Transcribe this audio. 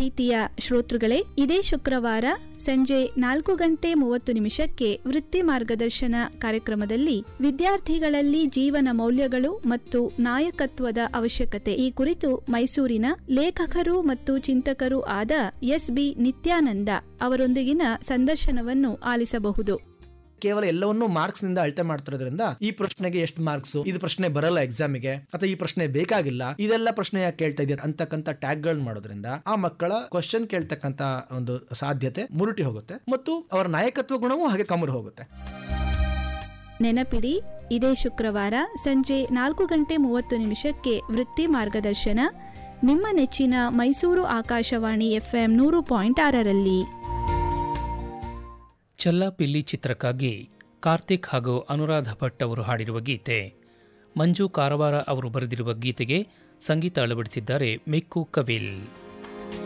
ಪ್ರೀತಿಯ ಶ್ರೋತೃಗಳೇ ಇದೇ ಶುಕ್ರವಾರ ಸಂಜೆ ನಾಲ್ಕು ಗಂಟೆ ಮೂವತ್ತು ನಿಮಿಷಕ್ಕೆ ವೃತ್ತಿ ಮಾರ್ಗದರ್ಶನ ಕಾರ್ಯಕ್ರಮದಲ್ಲಿ ವಿದ್ಯಾರ್ಥಿಗಳಲ್ಲಿ ಜೀವನ ಮೌಲ್ಯಗಳು ಮತ್ತು ನಾಯಕತ್ವದ ಅವಶ್ಯಕತೆ ಈ ಕುರಿತು ಮೈಸೂರಿನ ಲೇಖಕರು ಮತ್ತು ಚಿಂತಕರು ಆದ ಎಸ್ ಬಿ ನಿತ್ಯಾನಂದ ಅವರೊಂದಿಗಿನ ಸಂದರ್ಶನವನ್ನು ಆಲಿಸಬಹುದು ಕೇವಲ ಎಲ್ಲವನ್ನೂ ಮಾರ್ಕ್ಸ್ ನಿಂದ ಅಳತೆ ಮಾಡ್ತಿರೋದ್ರಿಂದ ಈ ಪ್ರಶ್ನೆಗೆ ಎಷ್ಟು ಮಾರ್ಕ್ಸ್ ಇದು ಪ್ರಶ್ನೆ ಬರಲ್ಲ ಎಕ್ಸಾಮಿಗೆ ಅಥವಾ ಈ ಪ್ರಶ್ನೆ ಬೇಕಾಗಿಲ್ಲ ಇದೆಲ್ಲ ಪ್ರಶ್ನೆ ಯಾಕೆ ಕೇಳ್ತಾ ಇದೆಯಾ ಅಂತಕ್ಕಂಥ ಟ್ಯಾಗ್ ಗಳನ್ನ ಮಾಡೋದ್ರಿಂದ ಆ ಮಕ್ಕಳ ಕ್ವಶನ್ ಕೇಳ್ತಕ್ಕಂತ ಒಂದು ಸಾಧ್ಯತೆ ಮುರುಟಿ ಹೋಗುತ್ತೆ ಮತ್ತು ಅವರ ನಾಯಕತ್ವ ಗುಣವೂ ಹಾಗೆ ಕಮರು ಹೋಗುತ್ತೆ ನೆನಪಿಡಿ ಇದೇ ಶುಕ್ರವಾರ ಸಂಜೆ ನಾಲ್ಕು ಗಂಟೆ ಮೂವತ್ತು ನಿಮಿಷಕ್ಕೆ ವೃತ್ತಿ ಮಾರ್ಗದರ್ಶನ ನಿಮ್ಮ ನೆಚ್ಚಿನ ಮೈಸೂರು ಆಕಾಶವಾಣಿ ಎಫ್ಎಂ ನೂರು ಪಾಯಿಂಟ್ ಆರರಲ್ಲಿ ಚಲ್ಲಾಪಿಲ್ಲಿ ಚಿತ್ರಕ್ಕಾಗಿ ಕಾರ್ತಿಕ್ ಹಾಗೂ ಅನುರಾಧ ಭಟ್ ಅವರು ಹಾಡಿರುವ ಗೀತೆ ಮಂಜು ಕಾರವಾರ ಅವರು ಬರೆದಿರುವ ಗೀತೆಗೆ ಸಂಗೀತ ಅಳವಡಿಸಿದ್ದಾರೆ ಮಿಕ್ಕು ಕವಿಲ್